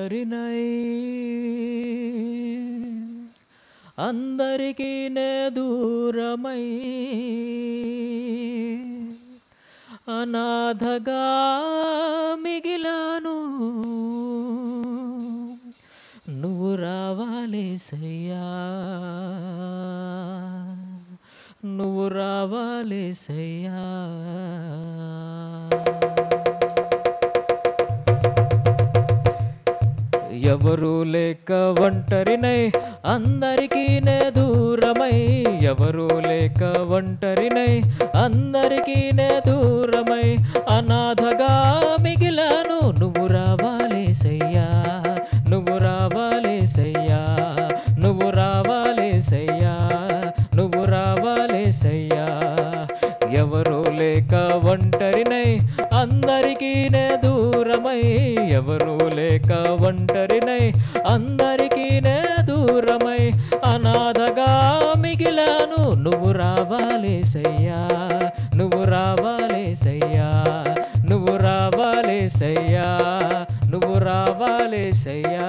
ఒంటరినై అందరికీ నే దూరమై అనాథగా మిగిలాను నువ్వు రావాలి సయ్యా నువ్వు రావాలి సయ్యా ఎవరు లేక ఒంటరినై అందరికీ నే దూరమై ఎవరు లేక ఒంటరినై అందరికీ నే దూరమై అనాథగా మిగిలాను నువ్వు రావాలి సయ్యా నువ్వు రావాలి సయ్యా నువ్వు రావాలి సయ్యా నువ్వు రావాలి సయ్యా ఎవరు లేక ఒంటరినై అందరికీ నే దూరమై ఎవరు లేక ఒంటరినై అందరికీ నే దూరమై అనాథగా మిగిలాను నువ్వు రావాలి సయ్యా నువ్వు రావాలి సయ్యా నువ్వు రావాలి సయ్యా నువ్వు రావాలి సయ్యా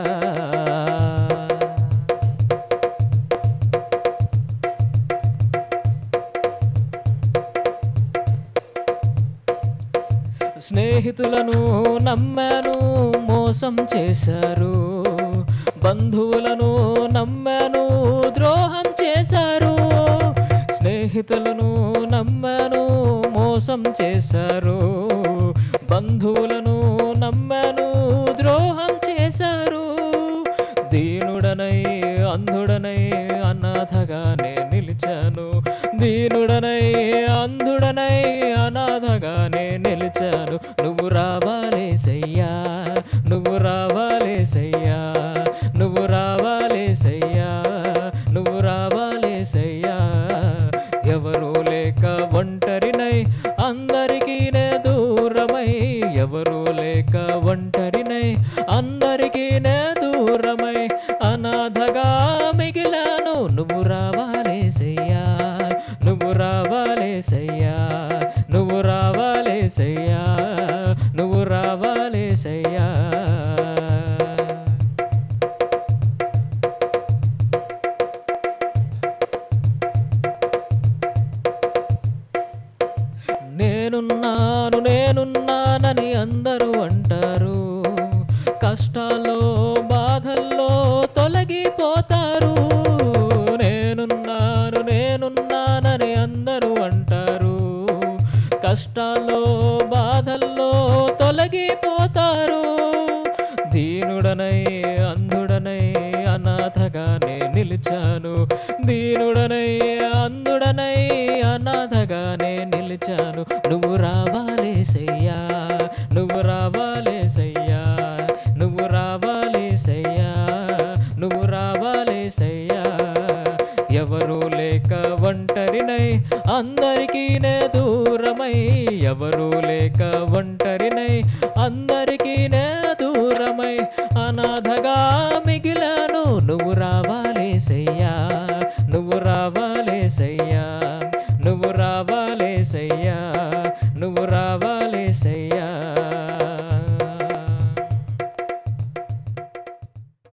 స్నేహితులను నమ్మాను మోసం చేశారు బంధువులను నమ్మాను ద్రోహం చేశారు స్నేహితులను నమ్మాను మోసం చేశారు బంధువులను నమ్మాను ద్రోహం చేశారు దీనుడనై అంధుడనై అనాథగానే నిలిచాను దీనుడనై అంధుడనై అనాథగానే నిలిచాను నువ్వు రావాలి సయ్యా నువ్వు రావాలి సయ్యా నువ్వు రావాలి సయ్యా నువ్వు రావాలి సయ్యా ఎవరు లేక ఒంటరినై అందరికీ నే దూరమై ఎవరు లేక ఒంటరినై అందరికీ నే దూరమై అనాథగా మిగిలాను నువ్వు రావాలి సయ్యా నువ్వు రావాలి సయ్యా నువ్వు రావాలి సయ్యా నువ్వు రావాలి సయ్యా నేనున్నాను నేనున్నానని అందరూ అంటారు కష్టాల్లో బాధల్లో తొలగిపోతారు నేనున్నాను నేనున్నానని అందరూ అంటారు కష్టాల్లో బాధల్లో తొలగిపోతారు దీనుడనై అంధుడనై అనాథగానే నిలిచాను దీనుడనై అంధుడనై అనాథగానే నిలిచాను నువ్వు రావాలి సయ్యా నువ్వు రావాలి సయ్యా నువ్వు రావాలి సయ్యా నువ్వు రావాలి సయ్యా ఎవరు లేక ఒంటరినై అందరికీ నే దూరమై ఎవరు లేక ఒంటరినై అందరికీ నే